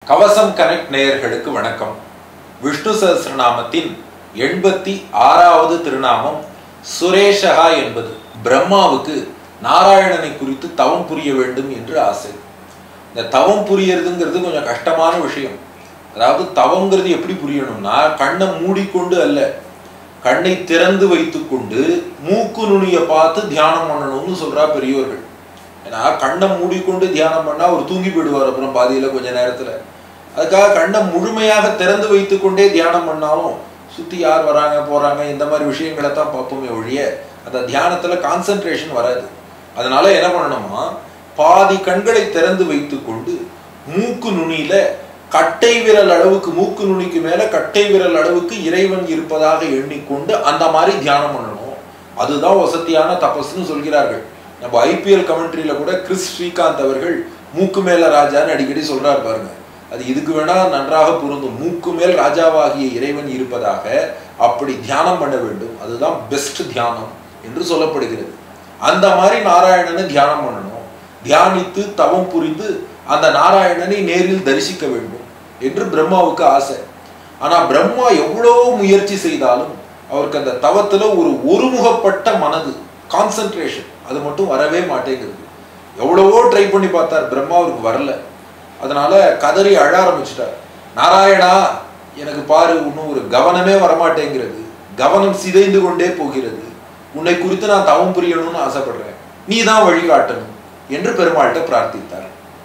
கவசம் கனெக்ட் நேயர்களுக்கு வணக்கம் விஷ்ணு சஹஸ்ரநாமத்தின் எண்பத்தி ஆறாவது திருநாமம் சுரேஷகா என்பது பிரம்மாவுக்கு நாராயணனை குறித்து தவம் புரிய வேண்டும் என்று ஆசை இந்த தவம் புரியறதுங்கிறது கொஞ்சம் கஷ்டமான விஷயம் அதாவது தவங்கிறது எப்படி புரியணும்னா கண்ணை மூடிக்கொண்டு அல்ல கண்ணை திறந்து வைத்துக்கொண்டு மூக்கு நுனியை பார்த்து தியானம் பண்ணணும்னு சொல்றா பெரியோர்கள் ஏன்னா கண்ணை மூடிக்கொண்டு தியானம் பண்ணா அவர் தூங்கி போயிடுவார் அப்புறம் பாதியில கொஞ்ச நேரத்துல அதுக்காக கண்ணை முழுமையாக திறந்து வைத்துக்கொண்டே தியானம் பண்ணாலும் சுத்தி யார் வராங்க போறாங்க இந்த மாதிரி விஷயங்களை தான் பார்ப்போமே ஒழிய அந்த தியானத்துல கான்சென்ட்ரேஷன் வராது அதனால என்ன பண்ணணுமா பாதி கண்களை திறந்து வைத்துக்கொண்டு மூக்கு நுனியில கட்டை விரல் அளவுக்கு மூக்கு நுனிக்கு மேல கட்டை விரல் அளவுக்கு இறைவன் இருப்பதாக எண்ணிக்கொண்டு அந்த மாதிரி தியானம் பண்ணணும் அதுதான் வசதியான தபஸ்னு சொல்கிறார்கள் நம்ம ஐபிஎல் கமெண்ட்ரியில கூட கிறிஸ் ஸ்ரீகாந்த் அவர்கள் மூக்கு மேல ராஜான்னு அடிக்கடி சொல்றாரு பாருங்க அது இதுக்கு வேணா நன்றாக பொருந்தும் மூக்கு மேல் ராஜாவாகிய இறைவன் இருப்பதாக அப்படி தியானம் பண்ண வேண்டும் அதுதான் பெஸ்ட் தியானம் என்று சொல்லப்படுகிறது அந்த மாதிரி நாராயணனை தியானம் பண்ணணும் தியானித்து தவம் புரிந்து அந்த நாராயணனை நேரில் தரிசிக்க வேண்டும் என்று பிரம்மாவுக்கு ஆசை ஆனா பிரம்மா எவ்வளவு முயற்சி செய்தாலும் அவருக்கு அந்த தவத்துல ஒரு ஒருமுகப்பட்ட மனது கான்சென்ட்ரேஷன் அது மட்டும் வரவே மாட்டேங்கிறது எவ்வளவோ ட்ரை பண்ணி பார்த்தார் பிரம்மா அவருக்கு வரல அதனால கதறி அழ ஆரம்பிச்சிட்டார் நாராயணா எனக்கு பாரு இன்னும் ஒரு கவனமே வரமாட்டேங்கிறது கவனம் சிதைந்து கொண்டே போகிறது உன்னை குறித்து நான் தவம் புரியணும்னு ஆசைப்படுறேன் நீ தான் வழிகாட்டணும் என்று பெருமாள்கிட்ட பிரார்த்தித்தார்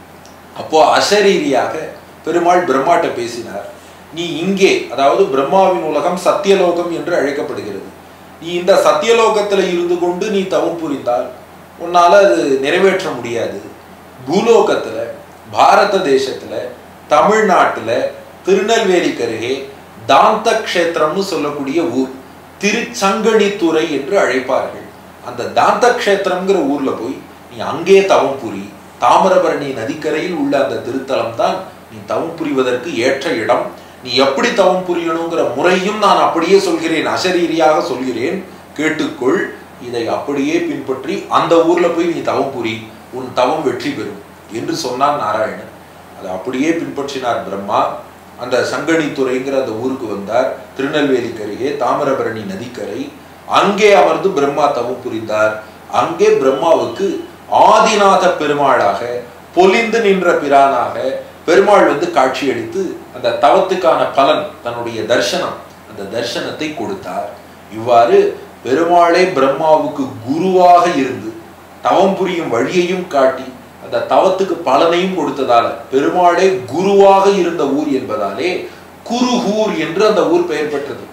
அப்போ அசரீரியாக பெருமாள் பிரம்மாட்ட பேசினார் நீ இங்கே அதாவது பிரம்மாவின் உலகம் சத்தியலோகம் என்று அழைக்கப்படுகிறது நீ இந்த சத்தியலோகத்துல இருந்து கொண்டு நீ தவம் புரிந்தால் உன்னால அது நிறைவேற்ற முடியாது பூலோகத்துல பாரத தேசத்துல தமிழ்நாட்டுல திருநெல்வேலிக்கு அருகே தாந்த கஷேத்திரம்னு சொல்லக்கூடிய ஊர் திருச்சங்கணித்துறை என்று அழைப்பார்கள் அந்த தாந்த கஷேத்திரம்ங்கிற ஊர்ல போய் நீ அங்கே தவம் புரி தாமிரபரணி நதிக்கரையில் உள்ள அந்த திருத்தலம் தான் நீ தவம் புரிவதற்கு ஏற்ற இடம் நீ எப்படி தவம் புரியணுங்கிற முறையும் நான் அப்படியே சொல்கிறேன் அசரீரியாக சொல்கிறேன் கேட்டுக்கொள் இதை அப்படியே பின்பற்றி அந்த ஊர்ல போய் நீ தவம் புரி உன் தவம் வெற்றி பெறும் என்று சொன்னார் நாராயணன் அதை அப்படியே பின்பற்றினார் பிரம்மா அந்த சங்கணித்துறைங்கிற அந்த ஊருக்கு வந்தார் திருநெல்வேலிக்கு அருகே தாமிரபரணி நதிக்கரை அங்கே அமர்ந்து பிரம்மா தவம் புரிந்தார் அங்கே பிரம்மாவுக்கு ஆதிநாத பெருமாளாக பொலிந்து நின்ற பிரானாக பெருமாள் வந்து காட்சியளித்து அந்த தவத்துக்கான பலன் தன்னுடைய தர்சனம் அந்த தர்சனத்தை கொடுத்தார் இவ்வாறு பெருமாளே பிரம்மாவுக்கு குருவாக இருந்து தவம் புரியும் வழியையும் காட்டி அந்த தவத்துக்கு பலனையும் கொடுத்ததால பெருமாளே குருவாக இருந்த ஊர் என்பதாலே குருகூர் என்று அந்த ஊர் பெயர் பெற்றது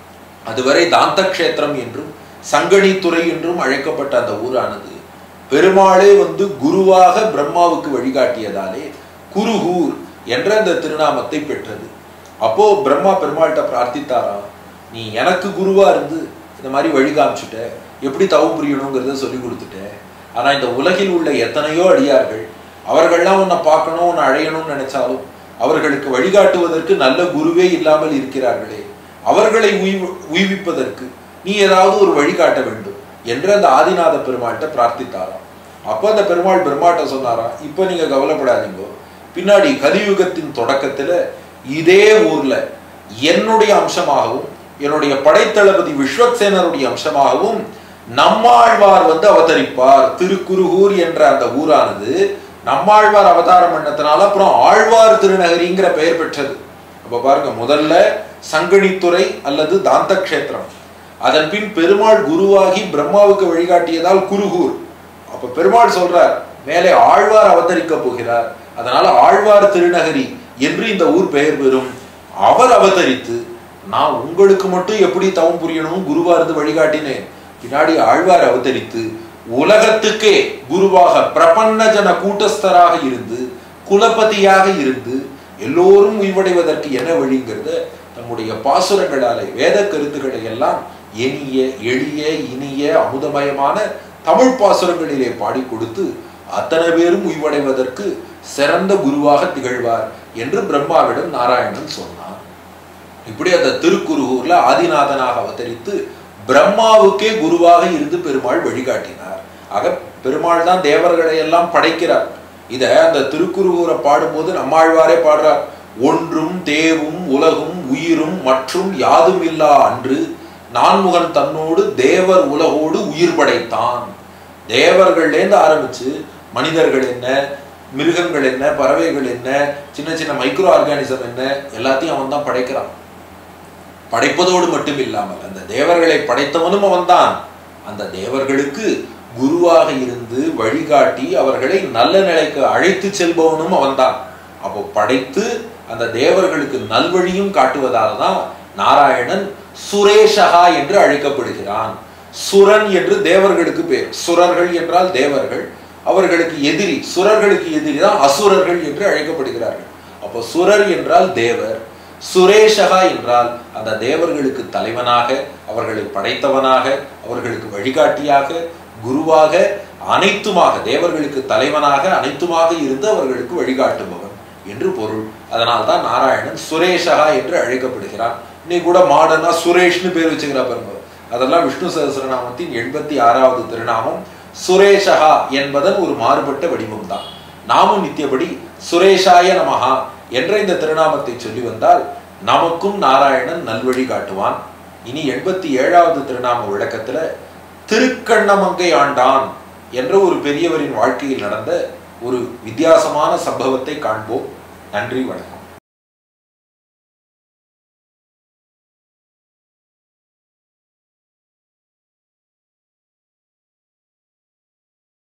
அதுவரை தாந்த கஷேத்திரம் என்றும் சங்கணித்துறை என்றும் அழைக்கப்பட்ட அந்த ஊரானது பெருமாளே வந்து குருவாக பிரம்மாவுக்கு வழிகாட்டியதாலே குருகூர் என்ற அந்த திருநாமத்தை பெற்றது அப்போ பிரம்மா பெருமாள்கிட்ட பிரார்த்தித்தாராம் நீ எனக்கு குருவா இருந்து இந்த மாதிரி வழி காமிச்சுட்ட எப்படி தவம் புரியணுங்கிறத சொல்லி கொடுத்துட்ட ஆனா இந்த உலகில் உள்ள எத்தனையோ அடியார்கள் அவர்கள்லாம் உன்னை பார்க்கணும் உன்னை அழையணும்னு நினைச்சாலும் அவர்களுக்கு வழிகாட்டுவதற்கு நல்ல குருவே இல்லாமல் இருக்கிறார்களே அவர்களை உய்வு உய்விப்பதற்கு நீ ஏதாவது ஒரு வழிகாட்ட வேண்டும் என்று அந்த ஆதிநாத பெருமாள்கிட்ட பிரார்த்தித்தாராம் அப்போ அந்த பெருமாள் பெருமாட்ட சொன்னாராம் இப்போ நீங்க கவலைப்படாதீங்க பின்னாடி கலியுகத்தின் தொடக்கத்துல இதே ஊர்ல என்னுடைய அம்சமாகவும் என்னுடைய படைத்தளபதி விஸ்வக்சேனருடைய அம்சமாகவும் நம்மாழ்வார் வந்து அவதரிப்பார் திருக்குருகூர் என்ற அந்த ஊரானது நம்மாழ்வார் அவதாரம் பண்ணதுனால அப்புறம் ஆழ்வார் திருநகரிங்கிற பெயர் பெற்றது அப்ப பாருங்க முதல்ல சங்கணித்துறை அல்லது தாந்த கஷேத்திரம் அதன் பின் பெருமாள் குருவாகி பிரம்மாவுக்கு வழிகாட்டியதால் குருகூர் அப்ப பெருமாள் சொல்றார் மேலே ஆழ்வார் அவதரிக்க போகிறார் அதனால ஆழ்வார் திருநகரி என்று இந்த ஊர் பெயர் பெறும் அவர் அவதரித்து நான் உங்களுக்கு மட்டும் எப்படி தவம் புரியணும் குருவா இருந்து வழிகாட்டினேன் பின்னாடி ஆழ்வார் அவதரித்து உலகத்துக்கே குருவாக பிரபன்ன ஜன கூட்டஸ்தராக இருந்து குலபதியாக இருந்து எல்லோரும் உய்வடைவதற்கு என்ன வழிங்கிறத தம்முடைய பாசுரங்களாலே வேத கருத்துக்களை எல்லாம் இனிய எளிய இனிய அமுதமயமான தமிழ் பாசுரங்களிலே பாடி கொடுத்து அத்தனை பேரும் உய்வடைவதற்கு சிறந்த குருவாக திகழ்வார் என்று பிரம்மாவிடம் நாராயணன் சொன்னார் இப்படி அந்த திருக்குருகூர்ல ஆதிநாதனாக அவதரித்து பிரம்மாவுக்கே குருவாக இருந்து பெருமாள் வழிகாட்டினார் ஆக பெருமாள் தான் தேவர்களை எல்லாம் படைக்கிறார் இத அந்த திருக்குருகூரை பாடும்போது நம்மாழ்வாரே பாடுறார் ஒன்றும் தேவும் உலகும் உயிரும் மற்றும் யாதுமில்லா அன்று நான்முகன் தன்னோடு தேவர் உலகோடு உயிர் படைத்தான் தேவர்கள்லேருந்து ஆரம்பிச்சு மனிதர்கள் என்ன மிருகங்கள் என்ன பறவைகள் என்ன சின்ன சின்ன மைக்ரோ ஆர்கானிசம் என்ன எல்லாத்தையும் அவன் தான் படைக்கிறான் படைப்பதோடு மட்டும் இல்லாமல் அந்த தேவர்களை படைத்தவனும் அவன்தான் அந்த தேவர்களுக்கு குருவாக இருந்து வழிகாட்டி அவர்களை நல்ல நிலைக்கு அழைத்து செல்பவனும் அவன்தான் அப்போ படைத்து அந்த தேவர்களுக்கு நல்வழியும் காட்டுவதால் தான் நாராயணன் சுரேஷகா என்று அழைக்கப்படுகிறான் சுரன் என்று தேவர்களுக்கு பேர் சுரர்கள் என்றால் தேவர்கள் அவர்களுக்கு எதிரி சுரர்களுக்கு எதிரி தான் அசுரர்கள் என்று அழைக்கப்படுகிறார்கள் அப்போ சுரர் என்றால் தேவர் சுரேஷகா என்றால் அந்த தேவர்களுக்கு தலைவனாக அவர்களை படைத்தவனாக அவர்களுக்கு வழிகாட்டியாக குருவாக அனைத்துமாக தேவர்களுக்கு தலைவனாக அனைத்துமாக இருந்து அவர்களுக்கு வழிகாட்டுபவன் என்று பொருள் அதனால் தான் நாராயணன் சுரேஷகா என்று அழைக்கப்படுகிறான் இன்னைக்கு கூட மாடர்னா சுரேஷ்னு பேர் வச்சுக்கிறா பாருங்க அதெல்லாம் விஷ்ணு சகசிரநாமத்தின் எண்பத்தி ஆறாவது திருநாமம் சுரேஷகா என்பதன் ஒரு மாறுபட்ட வடிவம் தான் நாமும் நித்தியபடி சுரேஷாய நமகா என்ற இந்த திருநாமத்தை சொல்லி வந்தால் நமக்கும் நாராயணன் நல்வழி காட்டுவான் இனி எண்பத்தி ஏழாவது திருநாம விளக்கத்துல திருக்கண்ணமங்கை ஆண்டான் என்ற ஒரு பெரியவரின் வாழ்க்கையில் நடந்த ஒரு வித்தியாசமான சம்பவத்தை காண்போம் நன்றி வணக்கம்